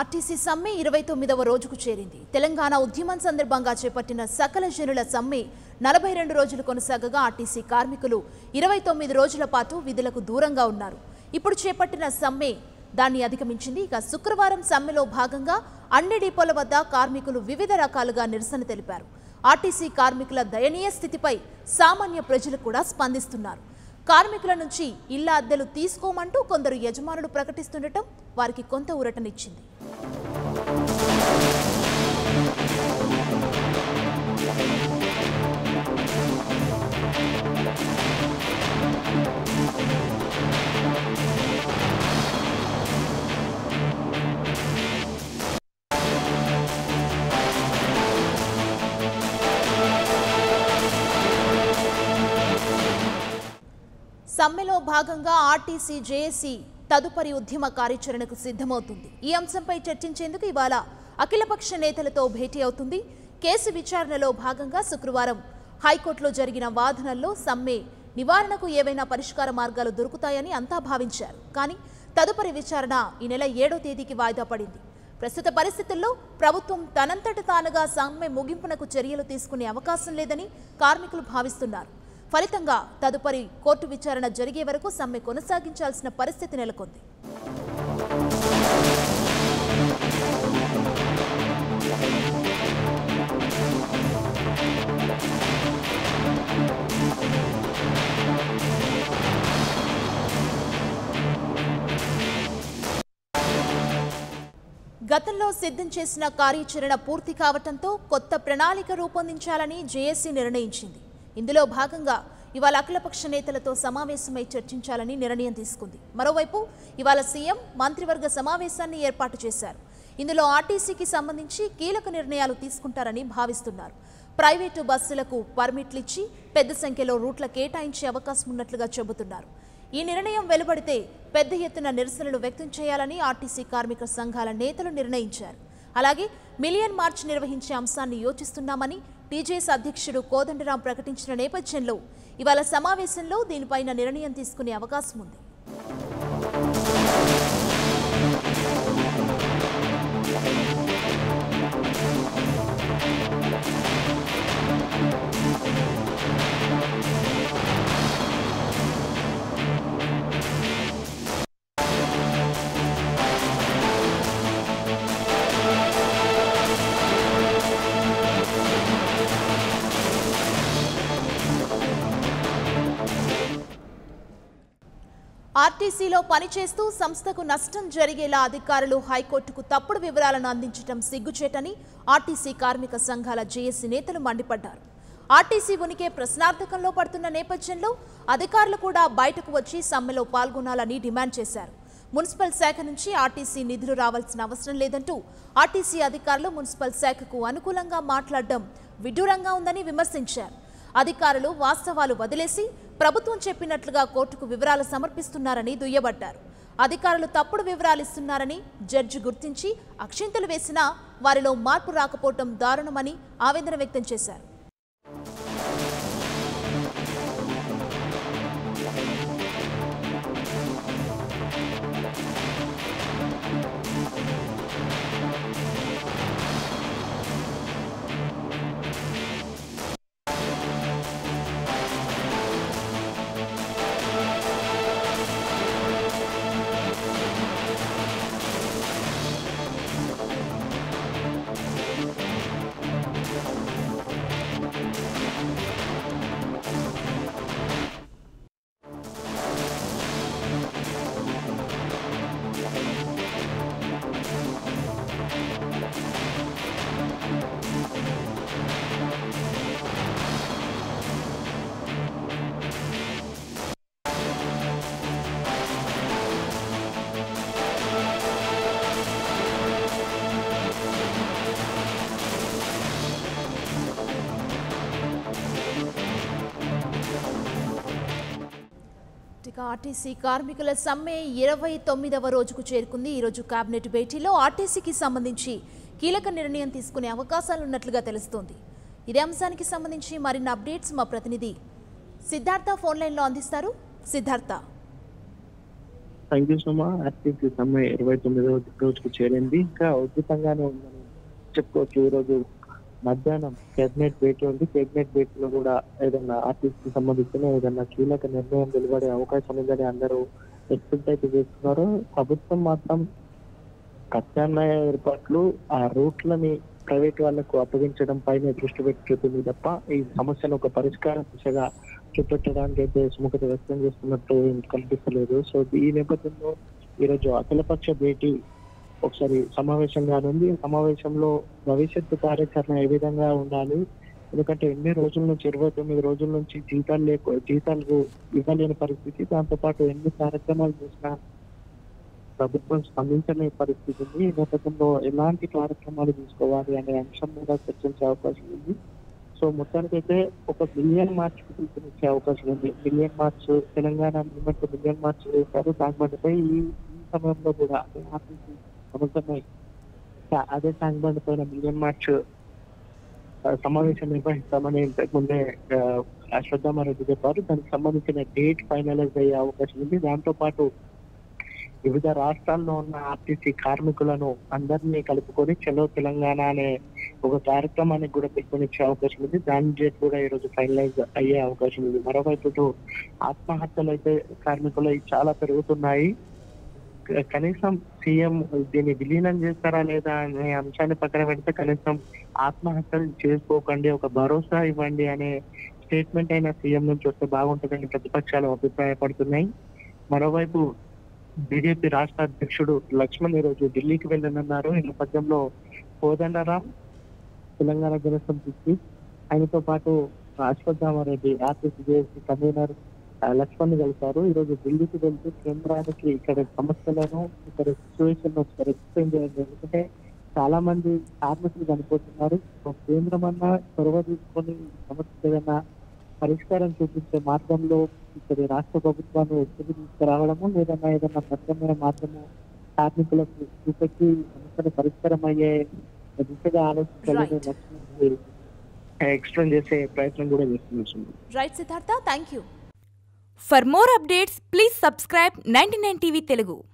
RTC సమ్మె ఇరవై తొమ్మిదవ రోజుకు చేరింది తెలంగాణ ఉద్యమం సందర్భంగా చేపట్టిన సకల జనుల సమ్మె నలభై రెండు రోజులు కొనసాగగా ఆర్టీసీ కార్మికులు ఇరవై తొమ్మిది రోజుల పాటు విధులకు దూరంగా ఉన్నారు ఇప్పుడు చేపట్టిన సమ్మె దాన్ని అధిగమించింది ఇక శుక్రవారం సమ్మెలో భాగంగా అన్ని డిపోల వద్ద కార్మికులు వివిధ రకాలుగా నిరసన తెలిపారు ఆర్టీసీ కార్మికుల దయనీయ స్థితిపై సామాన్య ప్రజలు కూడా స్పందిస్తున్నారు కార్మికుల నుంచి ఇళ్ల అద్దెలు తీసుకోమంటూ కొందరు యజమానులు ప్రకటిస్తుండటం వారికి కొంత ఊరటనిచ్చింది సమ్మెలో భాగంగా ఆర్టీసీ జేఏసీ తదుపరి ఉద్యమ కార్యాచరణకు సిద్ధమవుతుంది ఈ అంశంపై చర్చించేందుకు ఇవాళ అఖిలపక్ష నేతలతో భేటీ అవుతుంది కేసు విచారణలో భాగంగా శుక్రవారం హైకోర్టులో జరిగిన వాదనల్లో సమ్మె నివారణకు ఏవైనా పరిష్కార మార్గాలు దొరుకుతాయని అంతా భావించారు కానీ తదుపరి విచారణ ఈ నెల ఏడో తేదీకి వాయిదా పడింది ప్రస్తుత పరిస్థితుల్లో ప్రభుత్వం తనంతట తానుగా సమ్మె ముగింపునకు చర్యలు తీసుకునే అవకాశం లేదని కార్మికులు భావిస్తున్నారు ఫలితంగా తదుపరి కోర్టు విచారణ జరిగే వరకు సమ్మె కొనసాగించాల్సిన పరిస్థితి నెలకొంది గతంలో సిద్ధం చేసిన కార్యాచరణ పూర్తి కావటంతో కొత్త ప్రణాళిక రూపొందించాలని జేఏసీ నిర్ణయించింది ఇందులో భాగంగా ఇవాళ అఖిలపక్ష నేతలతో సమావేశమై చర్చించాలని నిర్ణయం తీసుకుంది మరోవైపు ఇవాళ సీఎం మంత్రివర్గ సమావేశాన్ని ఏర్పాటు చేశారు ఇందులో ఆర్టీసీకి సంబంధించి కీలక నిర్ణయాలు తీసుకుంటారని భావిస్తున్నారు ప్రైవేటు బస్సులకు పర్మిట్లు ఇచ్చి పెద్ద సంఖ్యలో రూట్ల కేటాయించే అవకాశం ఉన్నట్లుగా చెబుతున్నారు ఈ నిర్ణయం వెలువడితే పెద్ద ఎత్తున నిరసనలు వ్యక్తం చేయాలని ఆర్టీసీ కార్మిక సంఘాల నేతలు నిర్ణయించారు అలాగే మిలియన్ మార్చ్ నిర్వహించే అంశాన్ని యోచిస్తున్నామని టీజేఎస్ అధ్యక్షుడు కోదండరాం ప్రకటించిన నేపథ్యంలో ఇవాళ సమావేశంలో దీనిపైన నిర్ణయం తీసుకునే అవకాశం ఉంది ఆర్టీసీలో పనిచేస్తూ సంస్థకు నష్టం జరిగేలా అధికారులు హైకోర్టుకు తప్పుడు వివరాలను అందించడం సిగ్గుచేటని ఆర్టీసీ కార్మిక సంఘాల జేఏసీ నేతలు మండిపడ్డారు ఆర్టీసీ ఉనికి ప్రశ్నార్థకంలో పడుతున్న నేపథ్యంలో అధికారులు కూడా బయటకు వచ్చి సమ్మెలో పాల్గొనాలని డిమాండ్ చేశారు మున్సిపల్ శాఖ నుంచి ఆర్టీసీ నిధులు రావాల్సిన అవసరం లేదంటూ ఆర్టీసీ అధికారులు మున్సిపల్ శాఖకు అనుకూలంగా మాట్లాడడం విడ్డూరంగా ఉందని విమర్శించారు అధికారులు వాస్తవాలు వదిలేసి ప్రభుత్వం చెప్పినట్లుగా కోర్టుకు వివరాలు సమర్పిస్తున్నారని దుయ్యబట్టారు అధికారులు తప్పుడు వివరాలు ఇస్తున్నారని జడ్జి గుర్తించి అక్షింతలు వేసినా వారిలో మార్పు రాకపోవటం దారుణమని ఆవేదన వ్యక్తం చేశారు ఇక ఆర్టీసీ కార్మికుల సమ్మె ఇరవై తొమ్మిదవ రోజుకు చేరుకుంది ఈరోజు కేబినెట్ భేటీలో ఆర్టీసీకి సంబంధించి కీలక నిర్ణయం తీసుకునే అవకాశాలు ఉన్నట్లుగా తెలుస్తోంది ఇదే అంశానికి సంబంధించి మరిన్ని అప్డేట్స్ మా ప్రతినిధి సిద్ధార్థ ఫోన్ లైన్లో అందిస్తారు Siddhartha thank you so much activity సమ్మె ఇరవై తొమ్మిదో రోజుకు చేరింది ఇంకా ఉచితంగానే ఉందని చెప్పుకోవచ్చు ఈ రోజు మధ్యాహ్నం కేబినెట్ భేటీ ఉంది కేబినెట్ భేటీలో కూడా ఏదైనా ఆర్టిస్ట్ కి సంబంధించిన ఏదైనా కీలక నిర్ణయం వెలువడే అవకాశం ఉందని అందరూ ఎక్స్పెక్ట్ అయితే చేస్తున్నారు ప్రభుత్వం మాత్రం ప్రత్యామ్నాయ ఏర్పాట్లు ఆ రూట్లని ప్రైవేట్ వాళ్లకు అప్పగించడం పైన దృష్టి పెట్టుతుంది తప్ప ఈ సమస్యను ఒక పరిష్కార దిశగా చూపెట్టడానికి అయితే సుముఖత వ్యక్తం చేస్తున్నట్టు ఏం కనిపిస్తలేదు సో ఈ నేపథ్యంలో ఈరోజు అఖిలపక్ష భేటీ ఒకసారి సమావేశం కానుంది ఈ సమావేశంలో భవిష్యత్తు కార్యాచరణ ఏ విధంగా ఉండాలి ఎందుకంటే ఎన్ని రోజుల నుంచి ఇరవై తొమ్మిది రోజుల నుంచి జీతాలు లేక జీతాలు ఇవ్వలేని పరిస్థితి దాంతో పాటు ఎన్ని కార్యక్రమాలు చేసినా ప్రభుత్వం స్పందించని పరిస్థితి ఉంది ఈ నేపథ్యంలో ఎలాంటి కార్యక్రమాలు తీసుకోవాలి అనే అంశం మీద చర్చించే అవకాశం ఉంది సో మొత్తానికైతే ఒక మిలియన్ మార్చ్ కు పిలుపునిచ్చే అవకాశం ఉంది million march Telangana movement million march చేశారు టాంక్బండ్పై ఈ ఈ సమయంలో కూడా అదే ఆర్టీసీ సమస్యపై చా- అదే టాంక్బండ్ పైన మిలియన్ మార్చ్ ఆ, సమావేశం నిర్వహిస్తామని ఇంతకు ముందే ఆ, అశ్వత్థామారెడ్డి చెప్పారు దానికి సంబంధించిన డేట్ ఫైనలైజ్ అయ్యే అవకాశం ఉంది దాంతో పాటు వివిధ రాష్ట్రాల్లో ఉన్న ఆర్టీసీ కార్మికులను అందరినీ కలుపుకొని చలో తెలంగాణ అనే ఒక కార్యక్రమానికి కూడా పిలుపునిచ్చే అవకాశం ఉంది దాని డేట్ కూడా ఈ రోజు ఫైనలైజ్ అయ్యే అవకాశం ఉంది మరోవైపు ఇటు ఆత్మహత్యలు అయితే కార్మికులు చాలా పెరుగుతున్నాయి క- కనీసం సీఎం దీన్ని విలీనం చేస్తారా లేదా అనే అంశాన్ని పక్కన పెడితే కనీసం ఆత్మహత్యలు చేసుకోకండి ఒక భరోసా ఇవ్వండి అనే స్టేట్మెంట్ అయినా సీఎం నుంచి వస్తే బాగుంటుందని ప్రతిపక్షాలు అభిప్రాయపడుతున్నాయి మరోవైపు బీజేపీ రాష్ట్ర అధ్యక్షుడు లక్ష్మణ్ ఈ రోజు ఢిల్లీకి వెళ్ళనున్నారు ఈ నేపథ్యంలో కోదండరాం తెలంగాణ జనసమితి ఆయనతో పాటు అశ్వత్థామారెడ్డి ఆర్టీసీ జేఏసీ కన్వీనర్ ఆ, లక్ష్మణ్ కలిశారు ఈ రోజు ఢిల్లీకి వెళ్తూ కేంద్రానికి ఇక్కడ సమస్యలను ఇక్కడ సిచ్యువేషన్ ఒకసారి ఎక్స్ప్లెయిన్ చేయండి ఎందుకంటే చాలా మంది కార్మికులు చనిపోతున్నారు సో కేంద్రం అన్నా చొరవ తీసుకొని ఈ సమస్య ఏదైనా పరిష్కారం చూపించే మార్గంలో ఇక్కడ రాష్ట్ర ప్రభుత్వాన్ని ఒత్తిడి తీసుకురావడము లేదన్నా ఏదైనా ప్రత్యామ్నాయ మార్గము కార్మికులకు చూపెట్టి ఈ సమస్యలు పరిష్కారం అయ్యే దిశగా ఆలోచించాలని Right. లక్ష్మణ్ ఎక్స్ప్లెయిన్ చేసే ప్రయత్నం కూడా చేస్తున్నారు right Siddhartha thank you For more updates, please subscribe 99 TV Telugu.